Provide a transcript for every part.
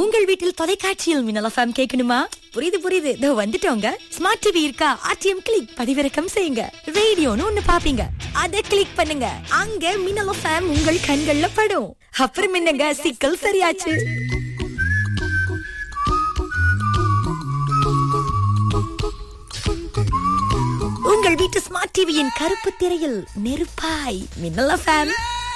உங்கள் வீட்டில் தொலைக்காட்சியில் மின்னல் எஃப்எம் கேட்கணுமா புரியுது புரியுது இதோ வந்துட்டோங்க ஸ்மார்ட் டிவி இருக்கா ஆர்டிஎம் கிளிக் பதிவிறக்கம் செய்யுங்க ரேடியோன்னு ஒண்ணு பாப்பீங்க அத கிளிக் பண்ணுங்க அங்க மின்னல் எஃப்எம் உங்கள் கண்கள்ல படும் அப்புறம் என்னங்க சிக்கல் சரியாச்சு உங்கள் வீட்டு ஸ்மார்ட் டிவியின் கருப்பு திரையில் நெருப்பாய் மின்னல் எஃப்எம்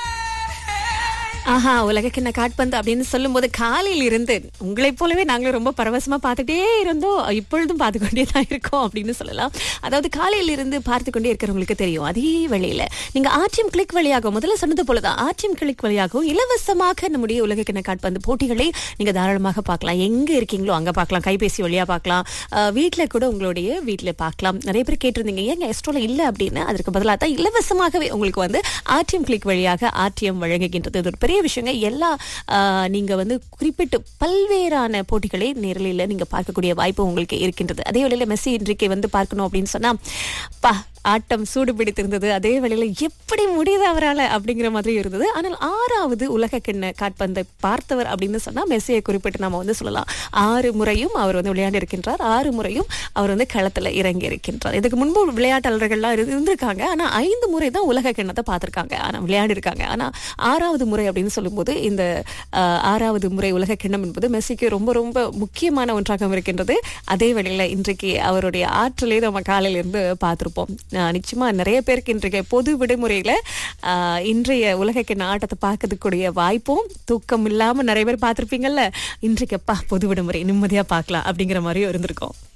ஆஹா உலகக்கிண்ண காட்பந்து அப்படின்னு சொல்லும்போது காலையில் இருந்து உங்களைப் போலவே நாங்களும் ரொம்ப பரவசமா பார்த்துட்டே இருந்தோம் இப்பொழுதும் பார்த்து கொண்டே தான் இருக்கோம் அப்படின்னு சொல்லலாம் அதாவது காலையில் இருந்து பார்த்து கொண்டே இருக்கிறவங்களுக்கு தெரியும் அதே வழியில நீங்க ஆர்டிஎம் கிளிக் வழியாக முதல்ல சொன்னது போலதான் ஆர்டிஎம் கிளிக் வழியாகவும் இலவசமாக நம்முடைய உலகக்கிண்ண காட்பந்து போட்டிகளை நீங்க தாராளமாக பார்க்கலாம் எங்க இருக்கீங்களோ அங்க பார்க்கலாம் கைபேசி வழியா பார்க்கலாம் அஹ், வீட்ல கூட உங்களுடைய வீட்ல பார்க்கலாம் நிறைய பேர் கேட்டிருந்தீங்க ஏங்க எஸ்ட்ரோல இல்ல அப்படின்னு அதற்கு பதிலாக தான் இலவசமாகவே உங்களுக்கு வந்து ஆர்டிஎம் கிளிக் வழியாக ஆர்டிஎம் வழங்குகின்றது இது ஒரு பெரிய விஷயங்க எல்லா ஆஹ், நீங்க வந்து குறிப்பிட்டு பல்வேறான போட்டிகளை நேரலையில் நீங்க பார்க்கக்கூடிய வாய்ப்பு உங்களுக்கு இருக்கின்றது அதே வேளையில மெஸ்ஸி இன்றைக்கு வந்து பார்க்கணும் அப்படின்னு சொன்னா பா ஆட்டம் சூடு பிடித்திருந்தது அதே வேளையில எப்படி முடியுது அவரால் அப்படிங்கிற மாதிரி இருந்தது ஆனால் ஆறாவது உலக கிண்ண காட்பந்தை பார்த்தவர் அப்படின்னு சொன்னா மெஸ்ஸியை குறிப்பிட்டு நம்ம வந்து சொல்லலாம் ஆறு முறையும் அவர் வந்து விளையாடி இருக்கின்றார் ஆறு முறையும் அவர் வந்து களத்துல இறங்கி இருக்கின்றார் இதுக்கு முன்பு விளையாட்டாளர்கள்லாம் இரு- இருந்திருக்காங்க ஆனா ஐந்து முறை தான் உலக கிண்ணத்தை பார்த்திருக்காங்க ஆனா விளையாடி இருக்காங்க ஆனா ஆறாவது முறை அப்படின்னு சொல்லும்போது இந்த ஆஹ், ஆறாவது முறை உலக கிண்ணம் என்பது மெஸ்ஸிக்கு ரொம்ப ரொம்ப முக்கியமான ஒன்றாக இருக்கின்றது அதே வேளையில இன்றைக்கு அவருடைய ஆற்றலை நம்ம காலையில இருந்து பார்த்திருப்போம் ஆஹ், நிச்சயமா நிறைய பேருக்கு இன்றைக்கு பொது விடுமுறையில ஆஹ், இன்றைய உலக கிண்ண ஆட்டத்தை பார்க்கறதுக்கூடிய வாய்ப்பும் தூக்கம் இல்லாம நிறைய பேர் பார்த்திருப்பீங்கல்ல இன்றைக்கு அப்பா பொது விடுமுறை நிம்மதியா பார்க்கலாம் அப்படிங்கிற மாதிரியும் இருந்திருக்கும்